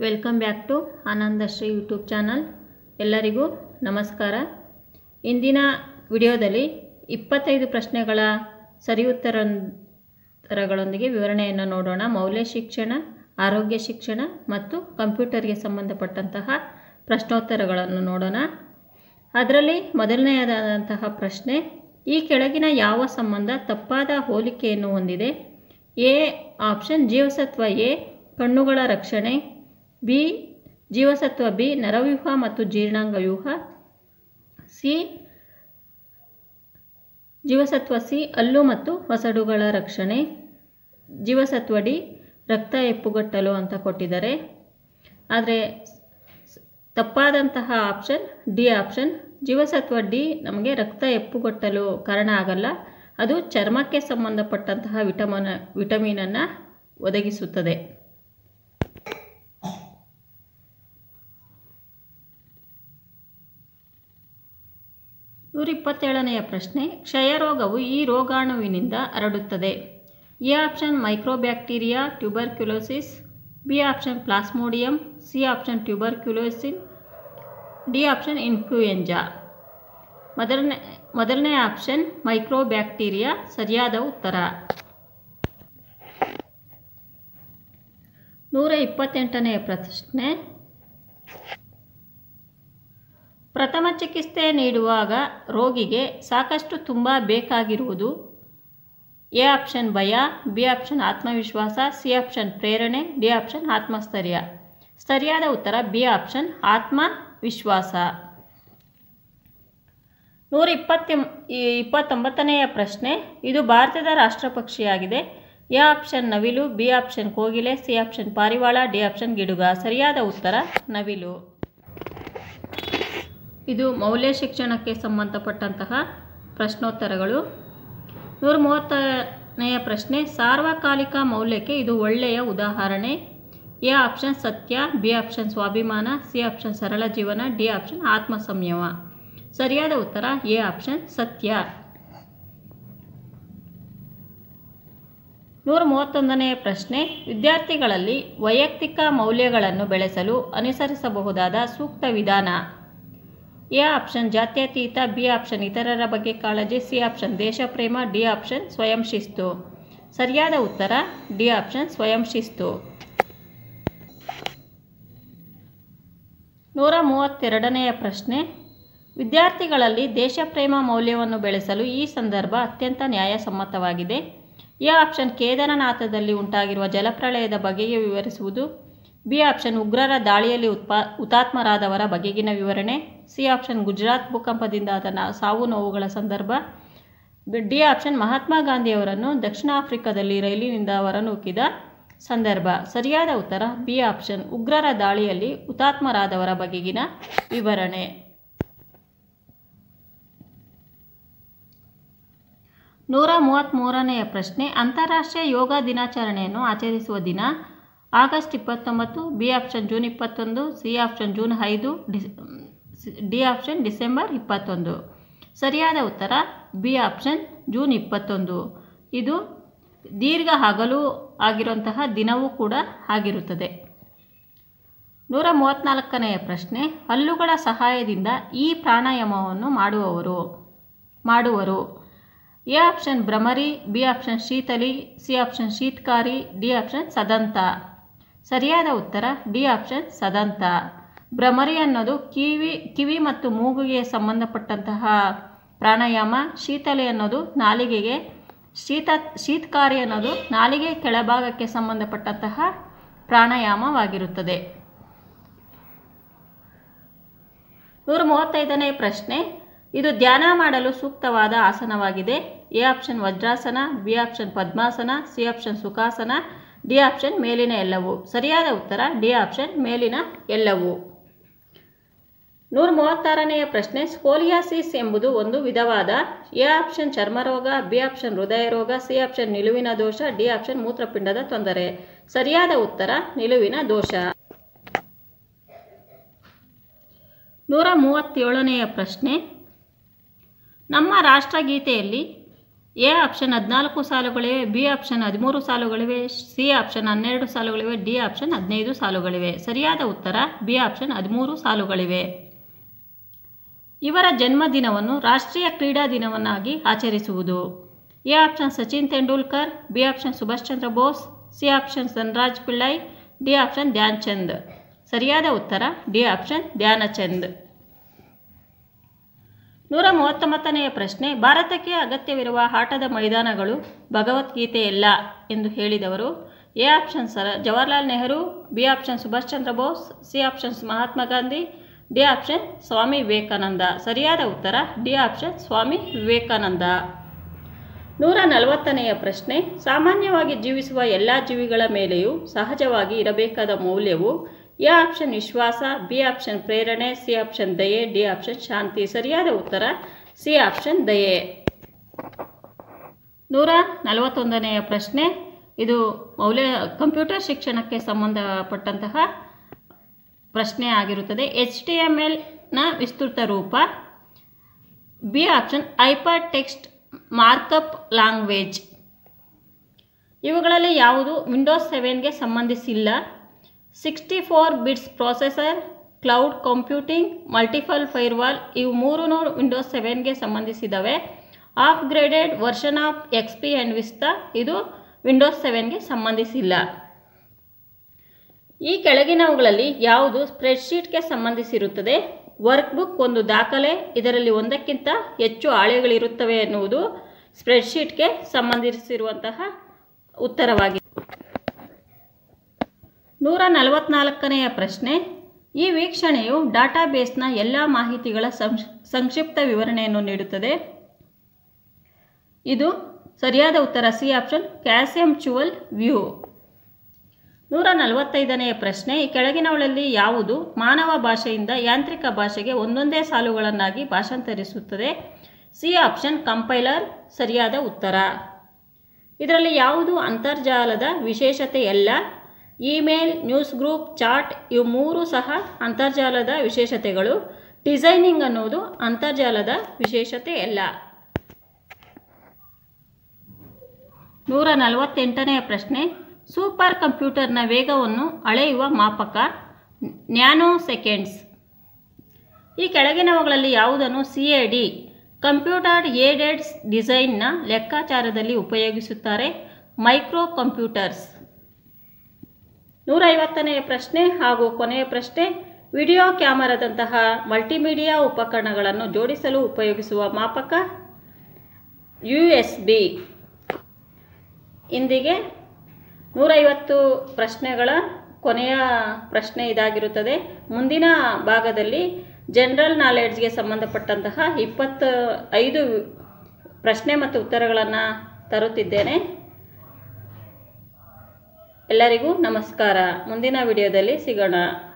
welcome back to Anandashree YouTube channel ಎಲ್ಲರಿಗೂ ನಮಸ್ಕಾರ ಇಂದಿನ ವಿಡಿಯೋದಲ್ಲಿ ಇಪ್ಪತ್ತೈದು ಪ್ರಶ್ನೆಗಳ ಸರಿ ಉತ್ತರ ಉತ್ತರಗಳೊಂದಿಗೆ ವಿವರಣೆಯನ್ನು ನೋಡೋಣ ಮೌಲ್ಯ ಶಿಕ್ಷಣ ಆರೋಗ್ಯ ಶಿಕ್ಷಣ ಮತ್ತು ಕಂಪ್ಯೂಟರ್ಗೆ ಸಂಬಂಧಪಟ್ಟಂತಹ ಪ್ರಶ್ನೋತ್ತರಗಳನ್ನು ನೋಡೋಣ ಅದರಲ್ಲಿ ಮೊದಲನೆಯದಾದಂತಹ ಪ್ರಶ್ನೆ ಈ ಕೆಳಗಿನ ಯಾವ ಸಂಬಂಧ ತಪ್ಪಾದ ಹೋಲಿಕೆಯನ್ನು ಹೊಂದಿದೆ ಎ ಆಪ್ಷನ್ ಜೀವಸತ್ವ ಎ ಕಣ್ಣುಗಳ ರಕ್ಷಣೆ ಬಿ ಜೀವಸತ್ವ ಬಿ ನರವ್ಯೂಹ ಮತ್ತು ಜೀರ್ಣಾಂಗ ವ್ಯೂಹ ಸಿ ಜೀವಸತ್ವ ಸಿ ಹಲ್ಲು ಮತ್ತು ಹೊಸಡುಗಳ ರಕ್ಷಣೆ ಜೀವಸತ್ವ ಡಿ ರಕ್ತ ಹೆಪ್ಪುಗಟ್ಟಲು ಅಂತ ಕೊಟ್ಟಿದ್ದಾರೆ ಆದರೆ ತಪ್ಪಾದಂತಹ ಆಪ್ಷನ್ ಡಿ ಆಪ್ಷನ್ ಜೀವಸತ್ವ ಡಿ ನಮಗೆ ರಕ್ತ ಹೆಪ್ಪುಗಟ್ಟಲು ಕಾರಣ ಆಗಲ್ಲ ಅದು ಚರ್ಮಕ್ಕೆ ಸಂಬಂಧಪಟ್ಟಂತಹ ವಿಟಮಿನ್ ವಿಟಮಿನನ್ನು ಒದಗಿಸುತ್ತದೆ ನೂರ ಇಪ್ಪತ್ತೇಳನೆಯ ಪ್ರಶ್ನೆ ಕ್ಷಯರೋಗವು ಈ ರೋಗಾಣುವಿನಿಂದ ಹರಡುತ್ತದೆ A option microbacteria tuberculosis B option plasmodium C option tuberculosin D option influenza ಮೊದಲನೇ ಮೊದಲನೇ ಆಪ್ಷನ್ ಮೈಕ್ರೋಬ್ಯಾಕ್ಟೀರಿಯಾ ಸರಿಯಾದ ಉತ್ತರ ನೂರ ಇಪ್ಪತ್ತೆಂಟನೆಯ ಪ್ರಶ್ನೆ ಪ್ರಥಮ ಚಿಕಿತ್ಸೆ ನೀಡುವಾಗ ರೋಗಿಗೆ ಸಾಕಷ್ಟು ತುಂಬ ಬೇಕಾಗಿರುವುದು ಎ ಆಪ್ಷನ್ ಭಯ ಬಿ ಆಪ್ಷನ್ ಆತ್ಮವಿಶ್ವಾಸ ಸಿ ಆಪ್ಷನ್ ಪ್ರೇರಣೆ ಡಿ ಆಪ್ಷನ್ ಆತ್ಮಸ್ಥೈರ್ಯ ಸರಿಯಾದ ಉತ್ತರ ಬಿ ಆಪ್ಷನ್ ಆತ್ಮವಿಶ್ವಾಸ ನೂರ ಇಪ್ಪತ್ತಿ ಇಪ್ಪತ್ತೊಂಬತ್ತನೆಯ ಪ್ರಶ್ನೆ ಇದು ಭಾರತದ ರಾಷ್ಟ್ರ ಪಕ್ಷಿಯಾಗಿದೆ ಎ ಆಪ್ಷನ್ ನವಿಲು ಬಿ ಆಪ್ಷನ್ ಕೋಗಿಲೆ ಸಿ ಆಪ್ಷನ್ ಪಾರಿವಾಳ ಡಿ ಆಪ್ಷನ್ ಗಿಡುಗ ಸರಿಯಾದ ಉತ್ತರ ನವಿಲು ಇದು ಮೌಲ್ಯ ಶಿಕ್ಷಣಕ್ಕೆ ಸಂಬಂಧಪಟ್ಟಂತಹ ಪ್ರಶ್ನೋತ್ತರಗಳು ನೂರ ಮೂವತ್ತನೆಯ ಪ್ರಶ್ನೆ ಸಾರ್ವಕಾಲಿಕ ಮೌಲ್ಯಕ್ಕೆ ಇದು ಒಳ್ಳೆಯ ಉದಾಹರಣೆ ಎ ಆಪ್ಷನ್ ಸತ್ಯ ಬಿ ಆಪ್ಷನ್ ಸ್ವಾಭಿಮಾನ ಸಿ ಆಪ್ಷನ್ ಸರಳ ಜೀವನ ಡಿ ಆಪ್ಷನ್ ಆತ್ಮ ಸಂಯಮ ಸರಿಯಾದ ಉತ್ತರ ಎ ಆಪ್ಷನ್ ಸತ್ಯ ನೂರ ಮೂವತ್ತೊಂದನೆಯ ಪ್ರಶ್ನೆ ವಿದ್ಯಾರ್ಥಿಗಳಲ್ಲಿ ವೈಯಕ್ತಿಕ ಮೌಲ್ಯಗಳನ್ನು ಬೆಳೆಸಲು ಅನುಸರಿಸಬಹುದಾದ ಸೂಕ್ತ ವಿಧಾನ ಎ ಆಪ್ಷನ್ ಜಾತ್ಯತೀತ ಬಿ ಆಪ್ಷನ್ ಇತರರ ಬಗ್ಗೆ ಕಾಳಜಿ ಸಿ ಆಪ್ಷನ್ ದೇಶಪ್ರೇಮ ಡಿ ಆಪ್ಷನ್ ಸ್ವಯಂ ಶಿಸ್ತು ಸರಿಯಾದ ಉತ್ತರ ಡಿ ಆಪ್ಷನ್ ಸ್ವಯಂ ಶಿಸ್ತು ನೂರ ಮೂವತ್ತೆರಡನೆಯ ಪ್ರಶ್ನೆ ವಿದ್ಯಾರ್ಥಿಗಳಲ್ಲಿ ದೇಶಪ್ರೇಮ ಮೌಲ್ಯವನ್ನು ಬೆಳೆಸಲು ಈ ಸಂದರ್ಭ ಅತ್ಯಂತ ನ್ಯಾಯಸಮ್ಮತವಾಗಿದೆ ಎ ಆಪ್ಷನ್ ಕೇದಾರನಾಥದಲ್ಲಿ ಉಂಟಾಗಿರುವ ಜಲಪ್ರಳಯದ ಬಗೆಗೆ ವಿವರಿಸುವುದು ಬಿ ಆಪ್ಷನ್ ಉಗ್ರರ ದಾಳಿಯಲ್ಲಿ ಉತ್ಪಾ ಹುತಾತ್ಮರಾದವರ ಬಗೆಗಿನ ವಿವರಣೆ ಸಿ ಆಪ್ಷನ್ ಗುಜರಾತ್ ಭೂಕಂಪದಿಂದಾದ ಸಾವು ನೋವುಗಳ ಸಂದರ್ಭ ಡಿ ಆಪ್ಷನ್ ಮಹಾತ್ಮ ಗಾಂಧಿಯವರನ್ನು ದಕ್ಷಿಣ ಆಫ್ರಿಕಾದಲ್ಲಿ ರೈಲಿನಿಂದ ಹೊರನೂಕಿದ ಸಂದರ್ಭ ಸರಿಯಾದ ಉತ್ತರ ಬಿ ಆಪ್ಷನ್ ಉಗ್ರರ ದಾಳಿಯಲ್ಲಿ ಹುತಾತ್ಮರಾದವರ ಬಗೆಗಿನ ವಿವರಣೆ ನೂರ ಮೂವತ್ತ್ಮೂರನೆಯ ಪ್ರಶ್ನೆ ಅಂತಾರಾಷ್ಟ್ರೀಯ ಯೋಗ ದಿನಾಚರಣೆಯನ್ನು ಆಚರಿಸುವ ದಿನ ಆಗಸ್ಟ್ ಇಪ್ಪತ್ತೊಂಬತ್ತು ಬಿ ಆಪ್ಷನ್ ಜೂನ್ ಇಪ್ಪತ್ತೊಂದು ಸಿ ಆಪ್ಷನ್ ಜೂನ್ ಐದು ಡಿಸ್ ಡಿ ಆಪ್ಷನ್ ಡಿಸೆಂಬರ್ ಇಪ್ಪತ್ತೊಂದು ಸರಿಯಾದ ಉತ್ತರ ಬಿ ಆಪ್ಷನ್ ಜೂನ್ ಇಪ್ಪತ್ತೊಂದು ಇದು ದೀರ್ಘ ಹಗಲು ಆಗಿರುವಂತಹ ದಿನವೂ ಕೂಡ ಆಗಿರುತ್ತದೆ ನೂರ ಮೂವತ್ತ್ನಾಲ್ಕನೆಯ ಪ್ರಶ್ನೆ ಹಲ್ಲುಗಳ ಸಹಾಯದಿಂದ ಈ ಪ್ರಾಣಾಯಾಮವನ್ನು ಮಾಡುವವರು ಮಾಡುವರು A option Bhramari B option Sheetali C option Sheetkari D option Sadanta ಸರಿಯಾದ ಉತ್ತರ ಡಿ ಆಪ್ಷನ್ ಸದಂತ ಭ್ರಮರಿ ಅನ್ನೋದು ಕಿವಿ ಕಿವಿ ಮತ್ತು ಮೂಗುಗೆ ಸಂಬಂಧಪಟ್ಟಂತಹ ಪ್ರಾಣಾಯಾಮ ಶೀತಲಿ ಅನ್ನೋದು ನಾಲಿಗೆಗೆ ಶೀತ ಶೀತ್ಕಾರಿ ಅನ್ನೋದು ನಾಲಿಗೆ ಕೆಳಭಾಗಕ್ಕೆ ಸಂಬಂಧಪಟ್ಟಂತಹ ಪ್ರಾಣಾಯಾಮವಾಗಿರುತ್ತದೆ ನೂರ ಮೂವತ್ತೈದನೇ ಪ್ರಶ್ನೆ ಇದು ಧ್ಯಾನ ಮಾಡಲು ಸೂಕ್ತವಾದ ಆಸನವಾಗಿದೆ A option Vajrasana B option Padmasana C option Sukhasana D option ಮೇಲಿನ ಎಲ್ಲವು ಸರಿಯಾದ ಉತ್ತರ ಡಿ ಆಪ್ಷನ್ ಮೇಲಿನ ಎಲ್ಲವು ನೂರ ಮೂವತ್ತಾರನೆಯ ಪ್ರಶ್ನೆ ಸ್ಕೋಲಿಯಾಸಿಸ್ ಎಂಬುದು ಒಂದು ವಿಧವಾದ ಎ ಆಪ್ಷನ್ ಚರ್ಮರೋಗ ಬಿ ಆಪ್ಷನ್ ಹೃದಯ ರೋಗ ಸಿ ಆಪ್ಷನ್ ನಿಲುವಿನ ದೋಷ ಡಿ ಆಪ್ಷನ್ ಮೂತ್ರಪಿಂಡದ ತೊಂದರೆ ಸರಿಯಾದ ಉತ್ತರ ನಿಲುವಿನ ದೋಷ ನೂರ ಮೂವತ್ತೇಳನೆಯ ಪ್ರಶ್ನೆ ನಮ್ಮ ರಾಷ್ಟ್ರಗೀತೆಯಲ್ಲಿ ಎ ಆಪ್ಷನ್ ಹದಿನಾಲ್ಕು ಸಾಲುಗಳಿವೆ ಬಿ ಆಪ್ಷನ್ ಹದಿಮೂರು ಸಾಲುಗಳಿವೆ ಸಿ ಆಪ್ಷನ್ ಹನ್ನೆರಡು ಸಾಲುಗಳಿವೆ ಡಿ ಆಪ್ಷನ್ ಹದಿನೈದು ಸಾಲುಗಳಿವೆ ಸರಿಯಾದ ಉತ್ತರ ಬಿ ಆಪ್ಷನ್ ಹದಿಮೂರು ಸಾಲುಗಳಿವೆ ಇವರ ಜನ್ಮದಿನವನ್ನು ರಾಷ್ಟ್ರೀಯ ಕ್ರೀಡಾ ದಿನವನ್ನಾಗಿ ಆಚರಿಸುವುದು A option Sachin Tendulkar B option Subhash Chandra Bose C option Sanraj Pillai D option Dhyan Chand ಸರಿಯಾದ ಉತ್ತರ ಡಿ ಆಪ್ಷನ್ ಧ್ಯಾನಚಂದ್ ನೂರ ಮೂವತ್ತೊಂಬತ್ತನೆಯ ಪ್ರಶ್ನೆ ಭಾರತಕ್ಕೆ ಅಗತ್ಯವಿರುವ ಆಟದ ಮೈದಾನಗಳು ಭಗವದ್ಗೀತೆಯಲ್ಲ ಎಂದು ಹೇಳಿದವರು ಎ ಆಪ್ಷನ್ ಸರ Jawaharlal Nehru B option Subhash Chandra Bose C options Mahatma Gandhi D option Swami Vivekananda ಸರಿಯಾದ ಉತ್ತರ ಡಿ ಆಪ್ಷನ್ ಸ್ವಾಮಿ ವಿವೇಕಾನಂದ ನೂರ ನಲವತ್ತನೆಯ ಪ್ರಶ್ನೆ ಸಾಮಾನ್ಯವಾಗಿ ಜೀವಿಸುವ ಎಲ್ಲ ಜೀವಿಗಳ ಮೇಲೆಯೂ ಸಹಜವಾಗಿ ಇರಬೇಕಾದ ಮೌಲ್ಯವು ಎ ಆಪ್ಷನ್ ವಿಶ್ವಾಸ ಬಿ ಆಪ್ಷನ್ ಪ್ರೇರಣೆ ಸಿ ಆಪ್ಷನ್ ದಯೆ ಡಿ ಆಪ್ಷನ್ ಶಾಂತಿ ಸರಿಯಾದ ಉತ್ತರ ಸಿ ಆಪ್ಷನ್ ದಯೆ ನೂರ ನಲವತ್ತೊಂದನೆಯ ಪ್ರಶ್ನೆ ಇದು ಮೌಲ್ಯ ಕಂಪ್ಯೂಟರ್ ಶಿಕ್ಷಣಕ್ಕೆ ಸಂಬಂಧಪಟ್ಟಂತಹ ಪ್ರಶ್ನೆ ಆಗಿರುತ್ತದೆ ಎಚ್ ಟಿ ಎಮ್ ಎಲ್ನ ವಿಸ್ತೃತ ರೂಪ B option hyper text markup language ಇವುಗಳಲ್ಲಿ ಯಾವುದು ವಿಂಡೋಸ್ ಸೆವೆನ್ಗೆ ಸಂಬಂಧಿಸಿಲ್ಲ sixty four bits processor cloud computing multiple firewall ಇವು ಮೂರೂ ವಿಂಡೋಸ್ ಸೆವೆನ್ಗೆ ಸಂಬಂಧಿಸಿದವೆ upgraded version of X P and Vista ಇದು ವಿಂಡೋಸ್ ಸೆವೆನ್ಗೆ ಸಂಬಂಧಿಸಿಲ್ಲ ಈ ಕೆಳಗಿನವುಗಳಲ್ಲಿ ಯಾವುದು ಸ್ಪ್ರೆಡ್ಶೀಟ್ಗೆ ಸಂಬಂಧಿಸಿರುತ್ತದೆ ವರ್ಕ್ ಬುಕ್ ಒಂದು ದಾಖಲೆ ಇದರಲ್ಲಿ ಒಂದಕ್ಕಿಂತ ಹೆಚ್ಚು ಹಾಳೆಗಳಿರುತ್ತವೆ ಎನ್ನುವುದು ಸ್ಪ್ರೆಡ್ಶೀಟ್ಗೆ ಸಂಬಂಧಿಸಿರುವಂತಹ ಉತ್ತರವಾಗಿದೆ ನೂರ ನಲವತ್ನಾಲ್ಕನೆಯ ಪ್ರಶ್ನೆ ಈ ವೀಕ್ಷಣೆಯು ಡಾಟಾಬೇಸ್ನ ಎಲ್ಲ ಮಾಹಿತಿಗಳ ಸಂಕ್ಷ್ ಸಂಕ್ಷಿಪ್ತ ವಿವರಣೆಯನ್ನು ನೀಡುತ್ತದೆ ಇದು ಸರಿಯಾದ ಉತ್ತರ ಸಿ ಆಪ್ಷನ್ ಕ್ಯಾಸೆಂಚುವಲ್ ವ್ಯೂ ನೂರ ನಲವತ್ತೈದನೆಯ ಪ್ರಶ್ನೆ ಈ ಕೆಳಗಿನವುಗಳಲ್ಲಿ ಯಾವುದು ಮಾನವ ಭಾಷೆಯಿಂದ ಯಾಂತ್ರಿಕ ಭಾಷೆಗೆ ಒಂದೊಂದೇ ಸಾಲುಗಳನ್ನಾಗಿ ಭಾಷಾಂತರಿಸುತ್ತದೆ ಸಿ ಆಪ್ಷನ್ ಕಂಪೈಲರ್ ಸರಿಯಾದ ಉತ್ತರ ಇದರಲ್ಲಿ ಯಾವುದು ಅಂತರ್ಜಾಲದ ವಿಶೇಷತೆಯಲ್ಲ ಇಮೇಲ್ ನ್ಯೂಸ್ ಗ್ರೂಪ್ ಚಾಟ್ ಇವು ಮೂರು ಸಹ ಅಂತರ್ಜಾಲದ ವಿಶೇಷತೆಗಳು ಡಿಸೈನಿಂಗ್ ಅನ್ನುವುದು ಅಂತರ್ಜಾಲದ ವಿಶೇಷತೆಯಲ್ಲ ನೂರ ನಲವತ್ತೆಂಟನೆಯ ಪ್ರಶ್ನೆ ಸೂಪರ್ ಕಂಪ್ಯೂಟರ್ನ ವೇಗವನ್ನು ಅಳೆಯುವ ಮಾಪಕ ನ್ಯಾನೋ ಸೆಕೆಂಡ್ಸ್ ಈ ಕೆಳಗಿನವುಗಳಲ್ಲಿ ಯಾವುದನ್ನು C A D computer aided ಡಿಸೈನ್ನ ಲೆಕ್ಕಾಚಾರದಲ್ಲಿ ಉಪಯೋಗಿಸುತ್ತಾರೆ ಮೈಕ್ರೋ ಕಂಪ್ಯೂಟರ್ಸ್ ನೂರೈವತ್ತನೆಯ ಪ್ರಶ್ನೆ ಹಾಗೂ ಕೊನೆಯ ಪ್ರಶ್ನೆ ವಿಡಿಯೋ ಕ್ಯಾಮರಾದಂತಹ ಮಲ್ಟಿಮೀಡಿಯಾ ಉಪಕರಣಗಳನ್ನು ಜೋಡಿಸಲು ಉಪಯೋಗಿಸುವ ಮಾಪಕ ಯು ಎಸ್ ಬಿ ಇಂದಿಗೆ ನೂರೈವತ್ತು ಪ್ರಶ್ನೆಗಳ ಕೊನೆಯ ಪ್ರಶ್ನೆ ಇದಾಗಿರುತ್ತದೆ ಮುಂದಿನ ಭಾಗದಲ್ಲಿ ಜನರಲ್ ನಾಲೆಡ್ಜ್ಗೆ ಸಂಬಂಧಪಟ್ಟಂತಹ ಇಪ್ಪತ್ತ ಐದು ಪ್ರಶ್ನೆ ಮತ್ತು ಉತ್ತರಗಳನ್ನು ತರುತ್ತಿದ್ದೇನೆ ಎಲ್ಲರಿಗೂ ನಮಸ್ಕಾರ ಮುಂದಿನ ವಿಡಿಯೋದಲ್ಲಿ ಸಿಗೋಣ